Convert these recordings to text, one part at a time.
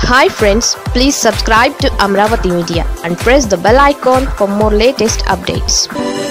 hi friends please subscribe to Amaravati media and press the bell icon for more latest updates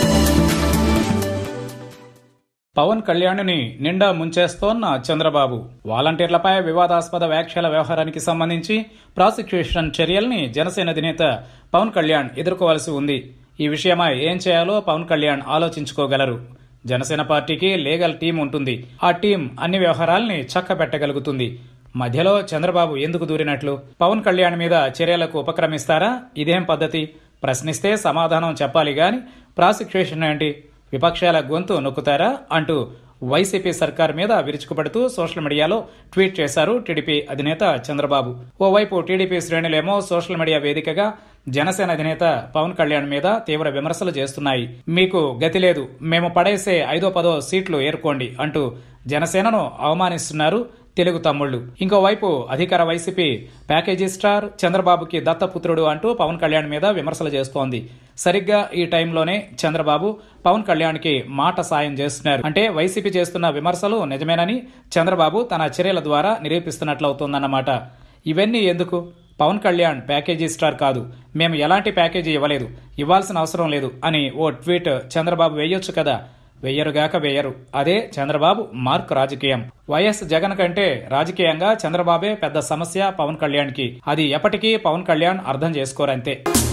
Pawan కళ్యాణ్ని నిండా ముంచేస్తోన్న చంద్రబాబు వాలంటీర్లపై వివాదాస్పద వ్యాఖ్యల వ్యవహారానికి సంబంధించి ప్రాసిక్యూషన్ చర్యల్ని జనసేన అధినేత పవన్ కళ్యాణ్ ఎదుర్కోవాల్సి ఉంది ఈ విషయమై ఏం చేయాలో పవన్ కళ్యాణ్ ఆలోచించుకోగలరు జనసేన పార్టీకి లీగల్ టీం ఉంటుంది ఆ టీం అన్ని వ్యవహారాల్ని చక్కబెట్టగలుగుతుంది మధ్యలో చంద్రబాబు ఎందుకు దూరినట్లు పవన్ కళ్యాణ్ మీద చర్యలకు ఉపక్రమిస్తారా ఇదేం పద్ధతి ప్రశ్నిస్తే సమాధానం చెప్పాలి గాని ప్రాసిక్యూషన్ ఏంటి విపక్షాల గొంతు నొక్కుతారా అంటూ వైసీపీ సర్కార్ మీద విరుచుకుపడుతూ సోషల్ మీడియాలో ట్వీట్ చేశారు టీడీపీ అధినేత చంద్రబాబు ఓవైపు టీడీపీ శ్రేణులేమో సోషల్ మీడియా వేదికగా జనసేన అధినేత పవన్ కళ్యాణ్ మీద తీవ్ర విమర్శలు చేస్తున్నాయి మీకు గతి లేదు మేము పడేసే ఐదో పదో సీట్లు ఏర్కోండి అంటూ జనసేనను అవమానిస్తున్నారు తెలుగు తమ్ముళ్లు ఇంకోవైపు అధికార వైసీపీ ప్యాకేజీ స్టార్ చంద్రబాబుకి దత్తపుత్రుడు అంటూ పవన్ కళ్యాణ్ మీద విమర్శలు చేస్తోంది సరిగ్గా ఈ టైంలోనే చంద్రబాబు పవన్ కళ్యాణ్కి మాట సాయం చేస్తున్నారు అంటే వైసీపీ చేస్తున్న విమర్శలు నిజమేనని చంద్రబాబు తన చర్యల ద్వారా నిరూపిస్తున్నట్లవుతోందన్నమాట ఇవన్నీ ఎందుకు పవన్ కళ్యాణ్ ప్యాకేజీ స్టార్ కాదు మేము ఎలాంటి ప్యాకేజీ ఇవ్వలేదు ఇవ్వాల్సిన అవసరం లేదు అని ఓ ట్వీట్ చంద్రబాబు వేయొచ్చు కదా వెయ్యరుగాక వేయరు అదే చంద్రబాబు మార్క్ రాజకీయం వైఎస్ జగన్ కంటే రాజకీయంగా చంద్రబాబే పెద్ద సమస్య పవన్ కళ్యాణ్కి అది ఎప్పటికీ పవన్ కళ్యాణ్ అర్థం చేసుకోరంతే